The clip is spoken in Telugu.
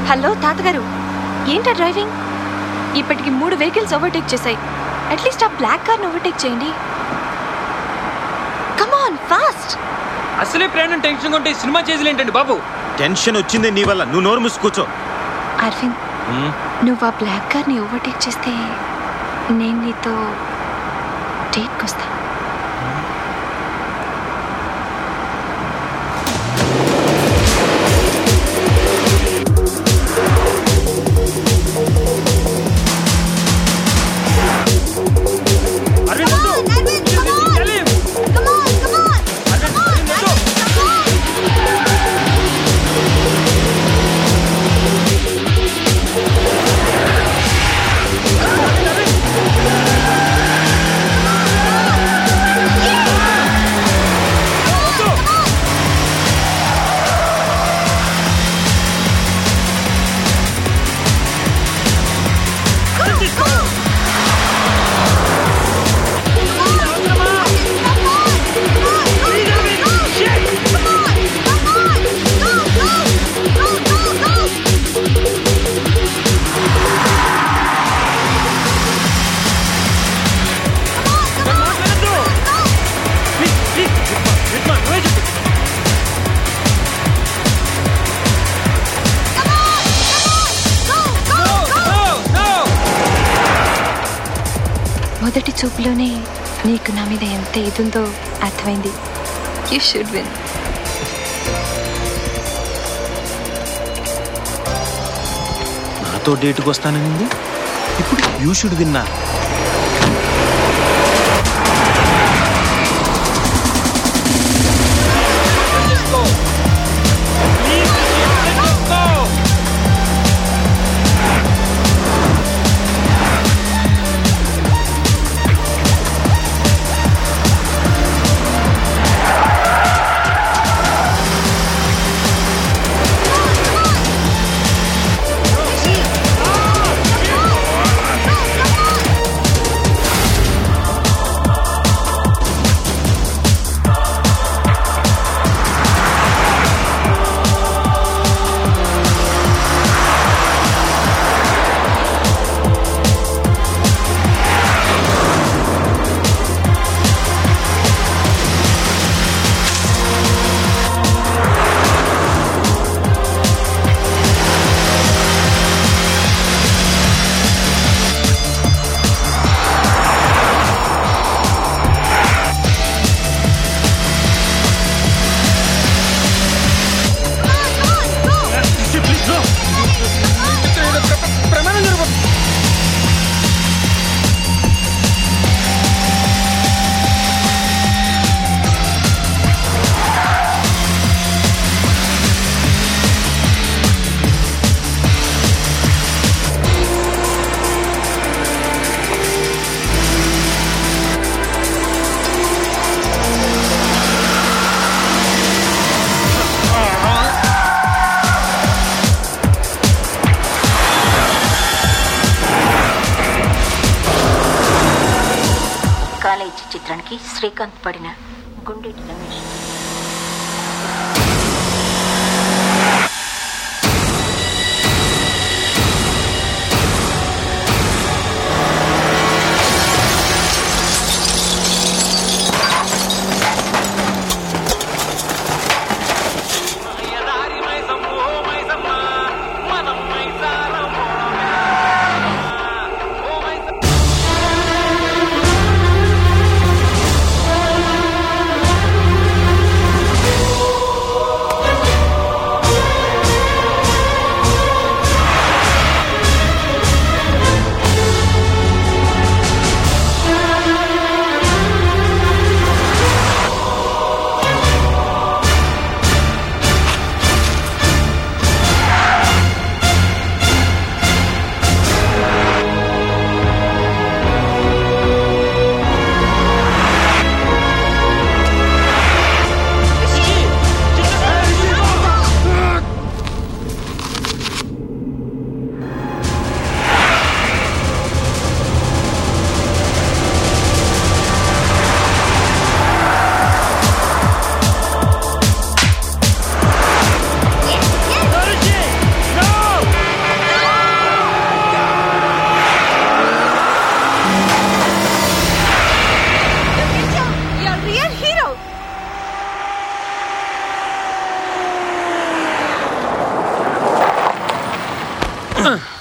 హలో తాతగారు ఏంటా డ్రైవింగ్ ఇప్పటికి మూడు వెహికల్స్ ఓవర్టేక్ చేశాయి అట్లీస్ట్ ఆ బ్లాక్ కార్ని ఓవర్టేక్ చేయండి కమాన్ ఫాస్ట్ అసలే ప్రయాణం టెన్షన్ ఉంటే ఈ సినిమా చేతులు ఏంటండి బాబు టెన్షన్ వచ్చిందే నీ వల్ల నువ్వు నోరు మూసి కూర్చో అరవింద్ నువ్వు ఆ బ్లాక్ కార్ని ఓవర్టేక్ చేస్తే నేను నీతో డేట్కి వస్తా అరవింద్ వద్దు. సలీం. అరవింద్, అరవింద్ వద్దు. నన్ను మాట్లాడొద్దు. Please, please. రిద్మా, నువ్వే చెప్పు. No, no, no. మొదటి చూపులోనే నీకు నా మీద ఎంత ఇదుందో అర్థమైంది యూ షుడ్ విన్ నాతో డేటుకు వస్తాననింది ఇప్పుడు యూ షుడ్ విన్నా చేసుకో. ప్లీజ్, అర్థం చేసుకో. ప్లీజ్ నో ప్రమాణం జరగదు కాలేజీ చిత్రానికి శ్రీకాంత్ పడిన గుండెటి రమేష్ ఆ ఆ.